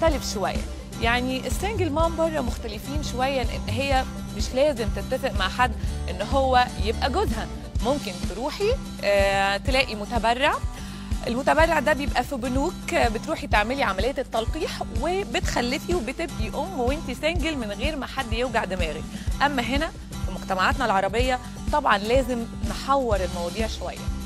مختلف شويه يعني السنجل مام بره مختلفين شويه ان هي مش لازم تتفق مع حد ان هو يبقى جوزها ممكن تروحي آه، تلاقي متبرع المتبرع ده بيبقى في بنوك آه، بتروحي تعملي عمليه التلقيح وبتخلفي وبتبقي ام وانت سنجل من غير ما حد يوجع دماغك اما هنا في مجتمعاتنا العربيه طبعا لازم نحور المواضيع شويه